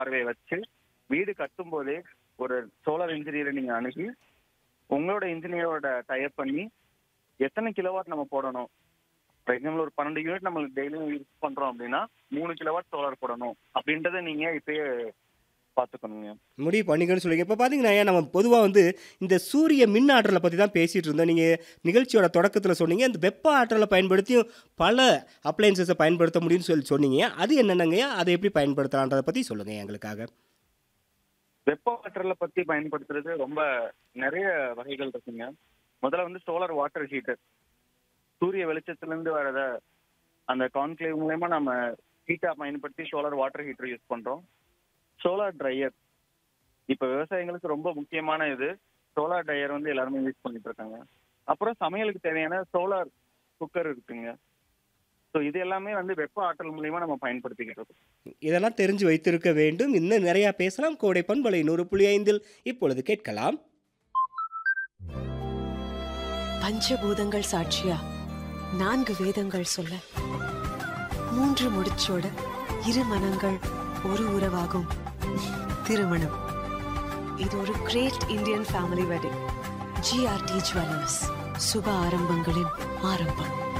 பார்வையை வச்சு வீடு கட்டும் போதே ஒரு சோலார் இன்ஜினியரை நீங்க அணுகி உங்களோட இன்ஜினியரோட டைப் பண்ணி எத்தனை கிலோவாட் நம்ம போடணும் ஃபார் எக்ஸாம்பிள் ஒரு பன்னெண்டு யூனிட் நம்ம டெய்லியும் யூஸ் பண்றோம் அப்படின்னா மூணு கிலோவாட் சோலார் போடணும் அப்படின்றத நீங்க இப்பயே பாத்துக்கணுங்க முடிவு பண்ணிக்கணும்னு சொல்லுங்க இப்போ பார்த்தீங்கன்னா ஏன் நம்ம பொதுவாக வந்து இந்த சூரிய மின் ஆற்றலை பற்றி தான் பேசிகிட்டு இருந்தோம் நீங்கள் நிகழ்ச்சியோட தொடக்கத்தில் சொன்னீங்க இந்த வெப்ப ஆற்றலை பயன்படுத்தியும் பல அப்ளைன்சஸை பயன்படுத்த முடியும்னு சொல்லி சொன்னீங்க அது என்னென்னங்கய்யா அதை எப்படி பயன்படுத்தலான்றதை பற்றி சொல்லுங்கள் எங்களுக்காக வெப்ப ஆற்றலை பத்தி பயன்படுத்துறது ரொம்ப நிறைய வகைகள் இருக்குங்க முதல்ல வந்து சோலார் வாட்டர் ஹீட்டர் சூரிய வெளிச்சத்துல இருந்து வரத அந்த கான்க்ளேவ் மூலயமா நம்ம ஹீட்டா பயன்படுத்தி சோலார் வாட்டர் ஹீட்டர் யூஸ் பண்றோம் சோலார் ட்ரையர் இப்ப விவசாயிகளுக்கு ரொம்ப முக்கியமான இது சோலார் ட்ரையர் வந்து எல்லாருமே யூஸ் பண்ணிட்டு இருக்காங்க அப்புறம் சமையலுக்கு தேவையான சோலார் குக்கர் இருக்குங்க ஸோ இது எல்லாமே வந்து வெப்ப ஆற்றல் மூலியமா நம்ம பயன்படுத்திக்கிட்டு இருக்கோம் இதெல்லாம் தெரிஞ்சு வைத்திருக்க வேண்டும் இன்னும் நிறையா பேசலாம் கோடை பண்பலை நூறு புள்ளி ஐந்தில் இப்பொழுது கேட்கலாம் பஞ்சபூதங்கள் சாட்சியா நான்கு வேதங்கள் சொல்ல மூன்று முடிச்சோட இரு மனங்கள் ஒரு உறவாகும் திருமணம் இது ஒரு great Indian family wedding GRT jewellers சுப ஆரம்பங்களின் ஆரம்பம்